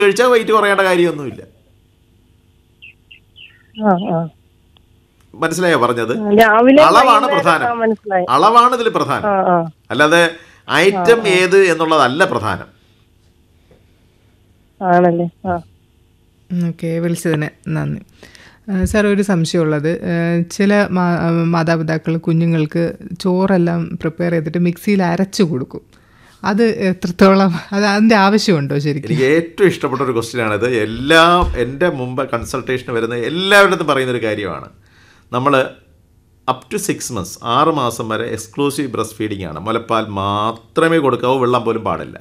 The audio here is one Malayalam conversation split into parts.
കഴിച്ചാൽ വെയിറ്റ് കുറയേണ്ട കാര്യമൊന്നുമില്ല ആ ആ മനസ്സിലായോ പറഞ്ഞത് രാവിലെ അളവാണ് വൈകുന്നേരം പ്രധാനം. ആ, മനസ്സിലായി അളവാണ് ഇതിൽ പ്രധാനം ആ ആ അല്ലാതെ ഐറ്റം ഏത് എന്നുള്ളതല്ല പ്രധാനം ആണല്ലേ ആ ഓക്കെ വിളിച്ചതിന് നന്ദി ആ, സാർ ഒരു സംശയമുള്ളത് ആ, ചില മാ- ആ, മാതാപിതാക്കൾ കുഞ്ഞുങ്ങൾക്ക് ചോറെല്ലാം പ്രിപ്പയർ ചെയ്തിട്ട് മിക്സിയിൽ അരച്ചു കൊടുക്കും അത് എത്രത്തോളം അത് അതിൻ്റെ ആവശ്യമുണ്ടോ ശരിക്കും എനിക്ക് ഏറ്റവും ഇഷ്ടപ്പെട്ട ഒരു ക്വസ്റ്റ്യൻ ആണിത് എല്ലാ എൻ്റെ മുമ്പ് കൺസൾട്ടേഷന് വരുന്ന എല്ലാവരുടെ അടുത്തും പറയുന്ന ഒരു കാര്യമാണ് നമ്മൾ അപ് ടു സിക്സ് മന്ത്സ് ആറ് മാസം വരെ എക്സ്ക്ലൂസീവ് ബ്രസ്റ്റ് ഫീഡിംഗ് ആണ് മുലപ്പാൽ മാത്രമേ കൊടുക്കാവൂ വെള്ളം പോലും പാടില്ല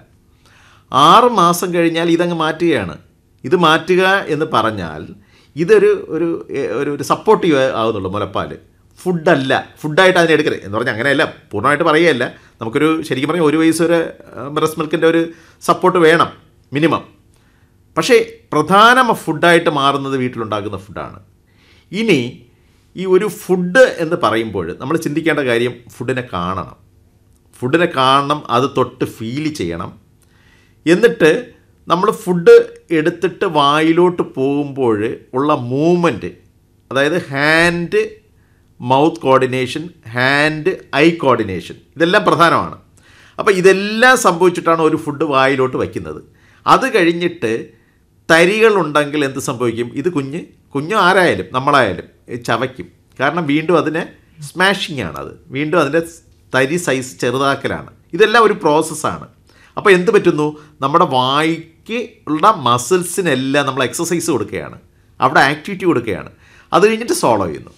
ആറ് മാസം കഴിഞ്ഞാൽ ഇതങ്ങ് മാറ്റുകയാണ് ഇത് മാറ്റുക എന്ന് പറഞ്ഞാൽ ഇതൊരു ഒരു എ- ഒരു ഒരു സപ്പോർട്ടീവ് ആകുന്നുള്ളൂ മുലപ്പാൽ ഫുഡല്ല ഫുഡായിട്ട് അതിനെ എടുക്കരുത് എന്ന് പറഞ്ഞാൽ അങ്ങനെയല്ല പൂർണ്ണമായിട്ട് പറയുകയല്ല നമുക്കൊരു ശരിക്കും പറഞ്ഞാൽ ഒരു വയസ്സ് വരെ ബ്രസ്റ്റ് മിൽക്കിൻ്റെ ഒരു സപ്പോർട്ട് വേണം മിനിമം പക്ഷേ പ്രധാന ഫുഡായിട്ട് മാറുന്നത് വീട്ടിലുണ്ടാക്കുന്ന ഫുഡാണ് ഇനി ഈ ഒരു ഫുഡ് എന്ന് പറയുമ്പോൾ നമ്മൾ ചിന്തിക്കേണ്ട കാര്യം ഫുഡിനെ കാണണം ഫുഡിനെ കാണണം അത് തൊട്ട് ഫീൽ ചെയ്യണം എന്നിട്ട് നമ്മൾ ഫുഡ് എടുത്തിട്ട് വായിലോട്ട് പോകുമ്പോൾ ഉള്ള മൂവ്മെൻറ്റ് അതായത് hand mouth coordination hand eye coordination ഇതെല്ലാം പ്രധാനമാണ് അപ്പോൾ ഇതെല്ലാം സംഭവിച്ചിട്ടാണ് ഒരു ഫുഡ് വായിലോട്ട് വയ്ക്കുന്നത് അത് കഴിഞ്ഞിട്ട് തരികളുണ്ടെങ്കിൽ എന്ത് സംഭവിക്കും ഇത് കുഞ്ഞ് കുഞ്ഞ് ആരായാലും നമ്മളായാലും ഇത് ചവയ്ക്കും കാരണം വീണ്ടും അതിനെ സ്മാഷിംഗ് ആണ് അത് വീണ്ടും അതിൻ്റെ തരി സൈസ് ചെറുതാക്കലാണ് ഇതെല്ലാം ഒരു പ്രോസസ്സാണ് അപ്പോൾ എന്ത് പറ്റുന്നു നമ്മുടെ വായിക്ക് ഉള്ള മസിൽസിനെല്ലാം നമ്മൾ എക്സസൈസ് കൊടുക്കുകയാണ് അവിടെ ആക്ടിവിറ്റി കൊടുക്കുകയാണ് അത് കഴിഞ്ഞിട്ട് സോളോ ചെയ്യുന്നു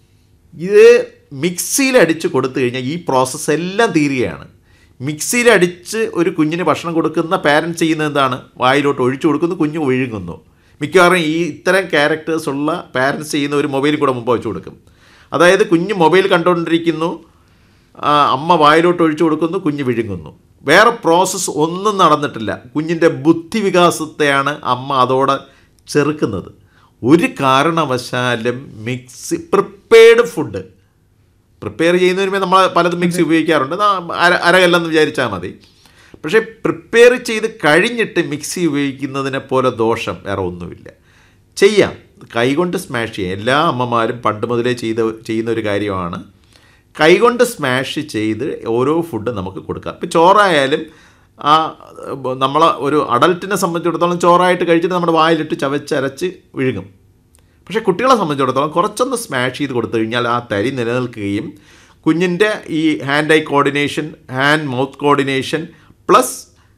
ഇത് മിക്സിയിൽ അടിച്ച് കൊടുത്തു കഴിഞ്ഞാൽ ഈ പ്രോസസ്സ് എല്ലാം തീരുകയാണ് മിക്സിയിൽ അടിച്ച് ഒരു കുഞ്ഞിന് ഭക്ഷണം കൊടുക്കുന്ന പാരൻസ് ചെയ്യുന്നത് എന്താണ് വായിലോട്ട് ഒഴിച്ചു കൊടുക്കുന്നു കുഞ്ഞ് ഒഴുകുന്നു മിക്കവാറും ഈ ഇത്തരം ക്യാരക്ടേഴ്സ് ഉള്ള പാരൻസ് ചെയ്യുന്ന ഒരു മൊബൈൽ കൂടെ മുമ്പ് വെച്ച് കൊടുക്കും അതായത് കുഞ്ഞ് മൊബൈൽ കണ്ടുകൊണ്ടിരിക്കുന്നു ആ, അമ്മ വായിലോട്ട് ഒഴിച്ചു കൊടുക്കുന്നു കുഞ്ഞ് വിഴുങ്ങുന്നു വേറെ പ്രോസസ്സ് ഒന്നും നടന്നിട്ടില്ല കുഞ്ഞിൻ്റെ ബുദ്ധി വികാസത്തെയാണ് അമ്മ അതോടെ ചെറുക്കുന്നത് ഒരു കാരണവശാലും മിക്സി പ്രിപ്പയർഡ് ഫുഡ് പ്രിപ്പയർ ചെയ്യുന്നതിന് നമ്മൾ പലതും മിക്സി ഉപയോഗിക്കാറുണ്ട് നാ- അര അരകല്ലെന്ന് വിചാരിച്ചാൽ മതി പക്ഷേ പ്രിപ്പയർ ചെയ്ത് കഴിഞ്ഞിട്ട് മിക്സി ഉപയോഗിക്കുന്നതിനെ പോലെ ദോഷം വേറെ ഒന്നുമില്ല ചെയ്യാം കൈകൊണ്ട് സ്മാഷ് ചെയ്യാം എല്ലാ അമ്മമാരും പണ്ട് മുതലേ ചെയ്ത ചെയ്യുന്ന ഒരു കാര്യമാണ് കൈകൊണ്ട് സ്മാഷ് ചെയ്ത് ഓരോ ഫുഡ് നമുക്ക് കൊടുക്കാം ഇപ്പോൾ ചോറായാലും ആ നമ്മൾ ഒരു അഡൽട്ടിനെ സംബന്ധിച്ചിടത്തോളം ചോറായിട്ട് കഴിച്ചിട്ട് നമ്മുടെ വായിലിട്ട് ചവച്ചരച്ച് വിഴുങ്ങും പക്ഷേ കുട്ടികളെ സംബന്ധിച്ചിടത്തോളം കുറച്ചൊന്ന് സ്മാഷ് ചെയ്ത് കൊടുത്തു കഴിഞ്ഞാൽ ആ തരി നിലനിൽക്കുകയും കുഞ്ഞിൻ്റെ ഈ hand eye coordination hand mouth coordination plus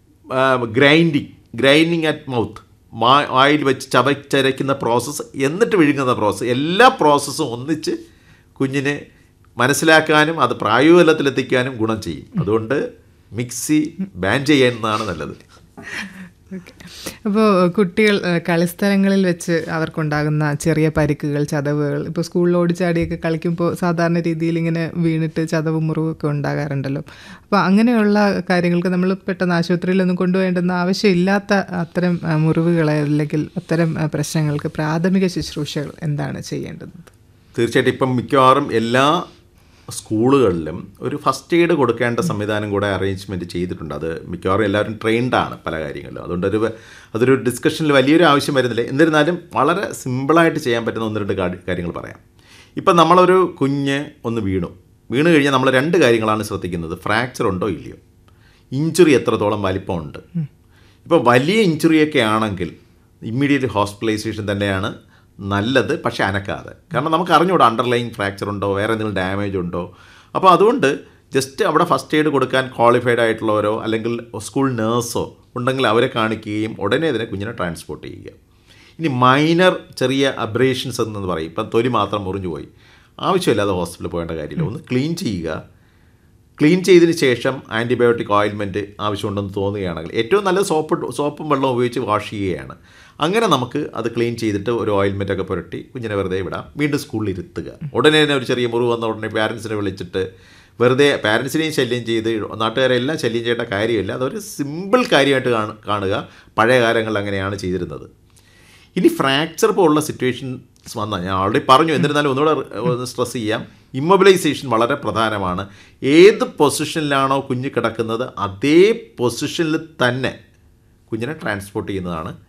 grinding grinding at mouth വായിൽ വെച്ച് ചവച്ചരയ്ക്കുന്ന പ്രോസസ്സ് എന്നിട്ട് വിഴുങ്ങുന്ന പ്രോസസ്സ് എല്ലാ പ്രോസസ്സും ഒന്നിച്ച് കുഞ്ഞിന് മനസ്സിലാക്കാനും അത് പ്രായോഗികതലത്തിലെത്തിക്കാനും ഗുണം ചെയ്യും അതുകൊണ്ട് മിക്സി ബാൻ ചെയ്യുന്നതാണ് നല്ലത് അപ്പോൾ കുട്ടികൾ ആ, കളിസ്ഥലങ്ങളിൽ വെച്ച് അവർക്കുണ്ടാകുന്ന ചെറിയ പരിക്കുകൾ ചതവുകൾ ഇപ്പോൾ സ്കൂളിൽ ഓടിച്ചാടിയൊക്കെ കളിക്കുമ്പോൾ സാധാരണ രീതിയിൽ ഇങ്ങനെ വീണിട്ട് ചതവ് മുറിവൊക്കെ ഉണ്ടാകാറുണ്ടല്ലോ അപ്പോൾ അങ്ങനെയുള്ള കാര്യങ്ങൾക്ക് നമ്മൾ പെട്ടെന്ന് ആശുപത്രിയിലൊന്നും കൊണ്ടുപോകേണ്ടുന്ന ആവശ്യമില്ലാത്ത അത്തരം ആ, മുറിവുകളെ അല്ലെങ്കിൽ അത്തരം ആ, പ്രശ്നങ്ങൾക്ക് പ്രാഥമിക ശുശ്രൂഷകൾ എന്താണ് ചെയ്യേണ്ടത് തീർച്ചയായിട്ടും ഇപ്പം മിക്കവാറും എല്ലാ സ്കൂളുകളിലും ഒരു ഫസ്റ്റ് എയ്ഡ് കൊടുക്കേണ്ട സംവിധാനം കൂടെ അറേഞ്ച്മെൻറ്റ് ചെയ്തിട്ടുണ്ട് അത് മിക്കവാറും എല്ലാവരും ട്രെയിൻഡ് ആണ് പല കാര്യങ്ങളിലും അതുകൊണ്ടൊരു അതൊരു ഡിസ്കഷനിൽ വലിയൊരു ആവശ്യം വരുന്നില്ല എന്നിരുന്നാലും വളരെ സിമ്പിളായിട്ട് ചെയ്യാൻ പറ്റുന്ന ഒന്ന് രണ്ട് കാര്യം- കാര്യങ്ങൾ പറയാം ഇപ്പം നമ്മളൊരു കുഞ്ഞ് ഒന്ന് വീണു വീണ് കഴിഞ്ഞാൽ നമ്മൾ രണ്ട് കാര്യങ്ങളാണ് ശ്രദ്ധിക്കുന്നത് ഫ്രാക്ചർ ഉണ്ടോ ഇല്ലയോ ഇഞ്ചുറി എത്രത്തോളം വലിപ്പമുണ്ട് ഇപ്പോൾ വലിയ ഇഞ്ചുറിയൊക്കെ ആണെങ്കിൽ ഇമ്മീഡിയറ്റ് ഹോസ്പിറ്റലൈസേഷൻ തന്നെയാണ് നല്ലത് പക്ഷേ അനക്കാതെ കാരണം നമുക്ക് അറിഞ്ഞൂടാ അണ്ടർലൈൻ ഫ്രാക്ചർ ഉണ്ടോ വേറെ എന്തെങ്കിലും ഡാമേജ് ഉണ്ടോ അപ്പോൾ അതുകൊണ്ട് ജസ്റ്റ് അവിടെ ഫസ്റ്റ് എയ്ഡ് കൊടുക്കാൻ ക്വാളിഫൈഡ് ആയിട്ടുള്ളവരോ അല്ലെങ്കിൽ സ്കൂൾ നേഴ്സോ ഉണ്ടെങ്കിൽ അവരെ കാണിക്കുകയും ഉടനെ തന്നെ കുഞ്ഞിനെ ട്രാൻസ്പോർട്ട് ചെയ്യുക ഇനി മൈനർ ചെറിയ അബ്രേഷൻസ് എന്ന് പറയും ഇപ്പം തൊലി മാത്രം മുറിഞ്ഞു പോയി ആവശ്യമില്ലാതെ ഹോസ്പിറ്റലിൽ പോകേണ്ട കാര്യമില്ല ഒന്ന് ക്ലീൻ ചെയ്യുക ക്ലീൻ ചെയ്തതിന് ശേഷം ആൻറ്റിബയോട്ടിക് ഓയിൽമെൻറ്റ് ആവശ്യമുണ്ടെന്ന് തോന്നുകയാണെങ്കിൽ ഏറ്റവും നല്ലത് സോപ്പ് സോപ്പും വെള്ളവും ഉപയോഗിച്ച് വാഷ് ചെയ്യുകയാണ് അങ്ങനെ നമുക്ക് അത് ക്ലീൻ ചെയ്തിട്ട് ഒരു ഓയിൽമെൻ്റ് ഒക്കെ പുരട്ടി കുഞ്ഞിനെ വെറുതെ വിടാം വീണ്ടും സ്കൂളിൽ ഇരുത്തുക ഉടനെ തന്നെ ഒരു ചെറിയ മുറിവ് വന്ന ഉടനെ പാരൻസിനെ വിളിച്ചിട്ട് വെറുതെ പാരൻസിനെയും ശല്യം ചെയ്ത് നാട്ടുകാരെല്ലാം ശല്യം ചെയ്യേണ്ട കാര്യമില്ല അതൊരു സിമ്പിൾ കാര്യമായിട്ട് കാണു കാണുക പഴയ കാലങ്ങളിൽ അങ്ങനെയാണ് ചെയ്തിരുന്നത് ഇനി ഫ്രാക്ചർ പോലുള്ള സിറ്റുവേഷൻസ് വന്നാൽ ഞാൻ ഓൾറെഡി പറഞ്ഞു എന്നിരുന്നാലും ഒന്നുകൂടെ ഒന്ന് സ്ട്രെസ് ചെയ്യാം ഇമ്മൊബിലൈസേഷൻ വളരെ പ്രധാനമാണ് ഏത് പൊസിഷനിലാണോ കുഞ്ഞ് കിടക്കുന്നത് അതേ പൊസിഷനിൽ തന്നെ കുഞ്ഞിനെ ട്രാൻസ്പോർട്ട് ചെയ്യുന്നതാണ്